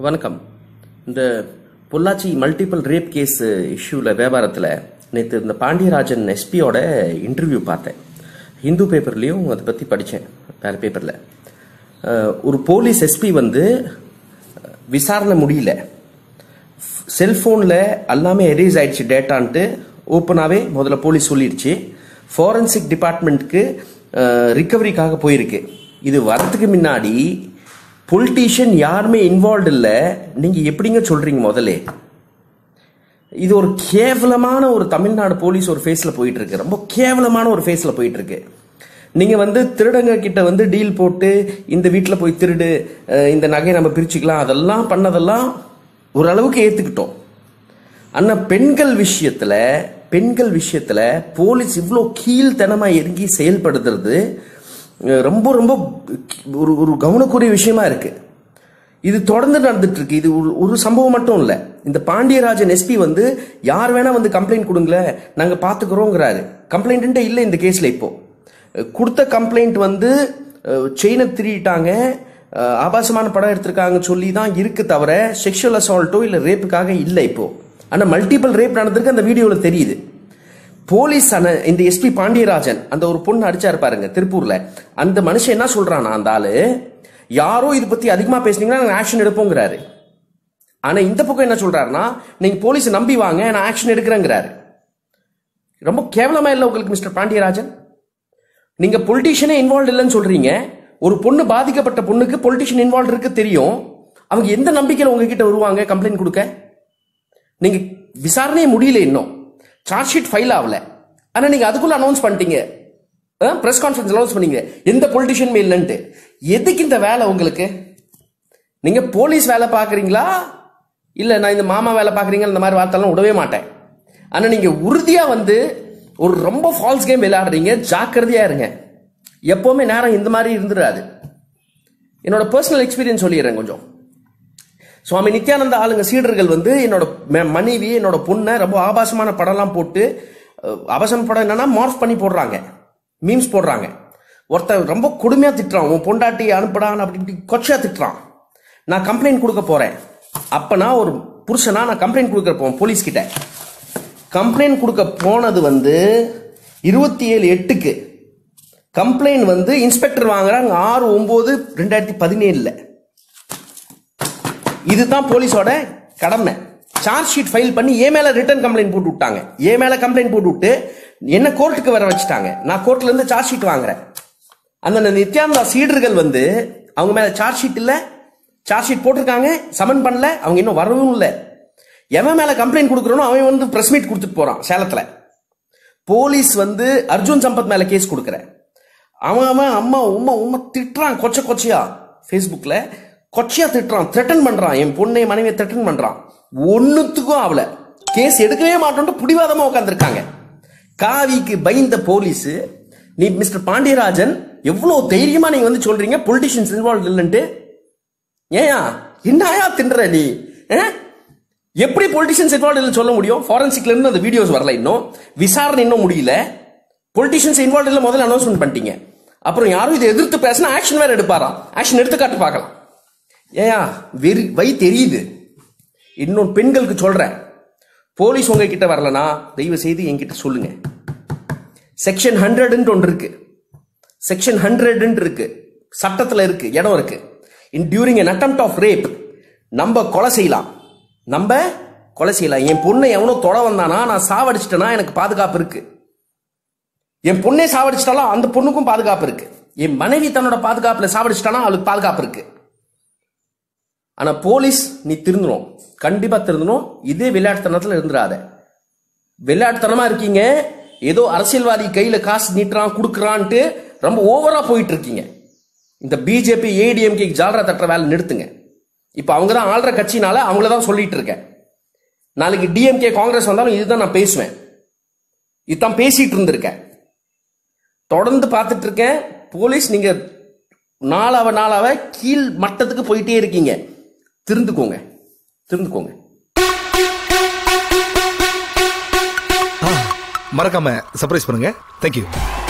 வணக்கம் இந்த Pollachi multiple rape case இஷ்யூவில் வியாபாரத்தில் நேற்று இந்த பாண்டியராஜன் எஸ்பியோட இன்டர்வியூ பார்த்தேன் ஹிந்து பேப்பர்லேயும் அதை பற்றி படித்தேன் வேறு பேப்பரில் ஒரு போலீஸ் எஸ்பி வந்து விசாரணை முடியல செல்ஃபோனில் எல்லாமே எரேஸ் ஆயிடுச்சு டேட்டான்ட்டு ஓப்பனாகவே முதல்ல போலீஸ் சொல்லிடுச்சு ஃபாரன்சிக் டிபார்ட்மெண்ட்டுக்கு ரிக்கவரிக்காக போயிருக்கு இது வரதுக்கு முன்னாடி பொலிட்டீஷியன் யாருமே இன்வால்வ் இல்லை நீங்கள் எப்படிங்க சொல்கிறீங்க முதல்ல இது ஒரு கேவலமான ஒரு தமிழ்நாடு போலீஸ் ஒரு ஃபேஸில் போயிட்டு இருக்கு ரொம்ப கேவலமான ஒரு ஃபேஸில் போயிட்டு இருக்கு நீங்க வந்து திருடங்க கிட்ட வந்து டீல் போட்டு இந்த வீட்டில் போய் திருடு அஹ் இந்த நகையை நம்ம பிரிச்சுக்கலாம் அதெல்லாம் பண்ணதெல்லாம் ஓரளவுக்கு ஏத்துக்கிட்டோம் ஆனா பெண்கள் விஷயத்துல பெண்கள் விஷயத்துல போலீஸ் இவ்வளோ கீழ்த்தனமா இறங்கி செயல்படுத்துறது அஹ் ரொம்ப ரொம்ப ஒரு ஒரு கவனக்குரிய விஷயமா இருக்கு இது தொடர்ந்து நடந்துட்டு இருக்கு இது ஒரு- ஒரு சம்பவம் மட்டும் இல்ல இந்த பாண்டியராஜன் எஸ்பி வந்து யார் வேணா வந்து கம்ப்ளைண்ட் கொடுங்களேன் நாங்க பாத்துக்கிறோங்கிறாரு கம்ப்ளைண்ட் இல்ல இந்த கேஸ்ல இப்போ அஹ் கொடுத்த கம்ப்ளைண்ட் வந்து செயினை திருடிட்டாங்க அஹ் ஆபாசமான படம் எடுத்திருக்காங்க சொல்லி தான் இருக்கு தவிர செக்ஷுவல் அசால்ட்டோ இல்ல ரேப்புக்காக இல்ல இப்போ ஆனா மல்டிபிள் ரேப் நடந்திருக்கு அந்த வீடியோல தெரியுது போலீஸ் அன- இந்த எஸ்பி பாண்டியராஜன் அந்த ஒரு பொண்ணு அடிச்சாரு பாருங்க திருப்பூர்ல அந்த மனுஷன் என்ன சொல்றானா அந்த ஆளு யாரோ இது பத்தி அதிகமா பேசுனீங்கன்னா நாங்க ஆக்ஷன் எடுப்போங்கிறாரு ஆனா இந்த பக்கம் என்ன சொல்றாருன்னா நீங்க போலீஸ் நம்பி வாங்க நான் ஆக்ஷன் எடுக்கிறேங்கிறாரு ரொம்ப கேவலமா இல்ல உங்களுக்கு மிஸ்டர் பாண்டியராஜன் நீங்க பொலிட்டீஷியனே இன்வால்வ் இல்லைன்னு சொல்றீங்க ஒரு பொண்ணு பாதிக்கப்பட்ட பொண்ணுக்கு பொலிட்டீஷியன் இன்வால்வ் இருக்கு தெரியும் அவங்க எந்த நம்பிக்கையில உங்ககிட்ட வருவாங்க கம்ப்ளைண்ட் கொடுக்க நீங்க விசாரணையே முடியல இன்னும் சார்ஜ் ஷீட் ஃபைல் ஆகல ஆனா நீங்க அதுக்குள்ள அனௌன்ஸ் பண்ணிட்டீங்க பிரஸ் கான்ஃபரன்ஸ் அனௌன்ஸ் பண்ணீங்க எந்த பொலிட்டிஷியனுமே இல்லைன்ட்டு எதுக்கு இந்த வேலை உங்களுக்கு நீங்க போலீஸ் வேலை பாக்குறீங்களா இல்ல நான் இந்த மாமா வேலை பாக்குறீங்க இந்த மாதிரி வார்த்தைலாம் விடவே மாட்டேன் ஆனா நீங்க உறுதியா வந்து ஒரு ரொம்ப ஃபால்ஸ் கேம் விளையாடுறீங்க ஜாக்கிரதையா இருங்க எப்பவுமே நேரம் இந்த மாதிரி இருந்துடாது என்னோட பர்சனல் எக்ஸ்பீரியன்ஸ் சொல்லிடுறேன் கொஞ்சம் சுவாமி நித்யானந்த ஆளுங்க சீடர்கள் வந்து என்னோட ம- மனைவி என்னோட பொண்ணை ரொம்ப ஆபாசமான படம்லாம் போட்டு அஹ், ஆபாசமான படம் என்னன்னா மார்ஃப் பண்ணி போடுறாங்க மீம்ஸ் போடுறாங்க ஒருத்தன் ரொம்ப கொடுமையா திட்டுறான் உன் பொண்டாட்டி அனுப்புடான் அப்படி இப்படி கொச்சையா திட்டுறான் நான் கம்ப்ளைண்ட் கொடுக்க போறேன் அப்ப நான் ஒரு புருஷனா நான் கம்ப்ளைண்ட் கொடுக்க போவேன் போலீஸ் கிட்ட கம்ப்ளைண்ட் கொடுக்க போனது வந்து இருபத்தி ஏழு எட்டுக்கு கம்ப்ளைண்ட் வந்து இன்ஸ்பெக்டர் வாங்குறாங்க ஆறு ஒன்பது ரெண்டாயிரத்தி பதினேழுல இதுதான் போலீஸோட கடமை சார்ஜ் ஷீட் ஃபைல் பண்ணி ஏ மேல ரிட்டர்ன் கம்ப்ளைண்ட் போட்டு விட்டாங்க ஏ மேல கம்ப்ளைண்ட் போட்டு விட்டு என்ன கோர்ட்டுக்கு வர வச்சுட்டாங்க நான் கோர்ட்ல இருந்து சார்ஜ் ஷீட் வாங்குறேன் அந்த நித்யானந்தா சீடர்கள் வந்து அவங்க மேல சார்ஜ் ஷீட் இல்ல சார்ஜ் ஷீட் போட்டிருக்காங்க சமன் பண்ணல அவங்க இன்னும் வரவும் இல்லை எவன் மேல கம்ப்ளைண்ட் கொடுக்குறனோ அவன் வந்து பிரஸ் மீட் கொடுத்துட்டு போறான் சேலத்துல போலீஸ் வந்து அர்ஜுன் சம்பத் மேல கேஸ் கொடுக்குற அவன் அவன் அம்மா உம்மா உம்மா திட்டுறான் கொச்ச கொச்சையா ஃபேஸ்புக்ல கொச்சையா திட்டுறான் த்ரெட்டன் பண்றான் என் பொண்ணை மனைவியை த்ரெட்டன் பண்றான் ஒன்னுத்துக்கும் அவள கேஸ் எடுக்கவே மாட்டோம்னு புடிவாதமா உட்காந்துருக்காங்க காவிக்கு பயந்த போலீஸ் நீ மிஸ்டர் பாண்டியராஜன் எவ்வளவு தைரியமா நீங்க வந்து சொல்றீங்க பொலிட்டிஷியன்ஸ் இன்வால்வ் இல்லைன்ட்டு ஏயா என்னயா தின்ற நீ ஆ? எப்படி பொலிட்டிஷியன்ஸ் இன்வால்வ் இல்ல சொல்ல முடியும் ஃபாரன்சிக்ல இருந்து அந்த வீடியோஸ் வரல இன்னும் விசாரணை இன்னும் முடியல பொலிட்டிஷியன்ஸ் இன்வால்வ் இல்ல முதல்ல அனௌன்ஸ்மெண்ட் பண்ணிட்டீங்க அப்புறம் யாரும் இதை எதிர்த்து பேசினா ஆக்ஷன் வேற எடுப்பாராம் ஆக்ஷன் எடுத்து காட்டு பார்க்கலாம் ஏயா வெறி வை தெரியுது இன்னும் பெண்களுக்கு சொல்றேன் போலீஸ் உங்ககிட்ட வரலனா தயவு செய்து என்கிட்ட சொல்லுங்க செக்ஷன் ஹண்ட்ரட்னு ஒன்று இருக்கு செக்ஷன் ஹண்ட்ரட்னு இருக்கு சட்டத்துல இருக்கு இடம் இருக்கு in during an attempt of rape நம்ம கொலை செய்யலாம் நம்ம கொலை செய்யலாம் என் பொண்ணை எவனோ தொட வந்தானா நான் சாவடிச்சிட்டேனா எனக்கு பாதுகாப்பு இருக்கு என் பொண்ணை சாவடிச்சிட்டாலும் அந்த பொண்ணுக்கும் பாதுகாப்பு இருக்கு என் மனைவி தன்னோட பாதுகாப்புல சாவடிச்சிட்டானா அவளுக்கு பாதுகாப்பு இருக்கு ஆனா போலீஸ் நீ திருந்தணும் கண்டிப்பா திருந்தணும் இதே விளையாட்டுத்தனத்துல இருந்துடாத விளையாட்டுத்தனமா இருக்கீங்க ஏதோ அரசியல்வாதி கையில காசு நீட்டுறான் கொடுக்குறான்ட்டு ரொம்ப ஓவரா போயிட்டு இருக்கீங்க இந்த பிஜேபி ஏடிஎம்கே ஜாலரா தட்டுற வேலை நிறுத்துங்க இப்ப அவங்க தான் ஆள்ற கட்சினால அவங்கள தான் சொல்லிட்டு இருக்கேன் நாளைக்கு டிஎம்கே காங்கிரஸ் வந்தாலும் இதுதான் நான் பேசுவேன் இதுதான் பேசிட்டு இருந்திருக்கேன் தொடர்ந்து பார்த்துட்டு இருக்கேன் போலீஸ் நீங்க நாளாவ நாளாவ கீழ் மட்டத்துக்கு போயிட்டே இருக்கீங்க திருந்துக்கோங்க திருந்துக்கோங்க மறக்காம சர்ப்ரைஸ் பண்ணுங்க தேங்க்யூ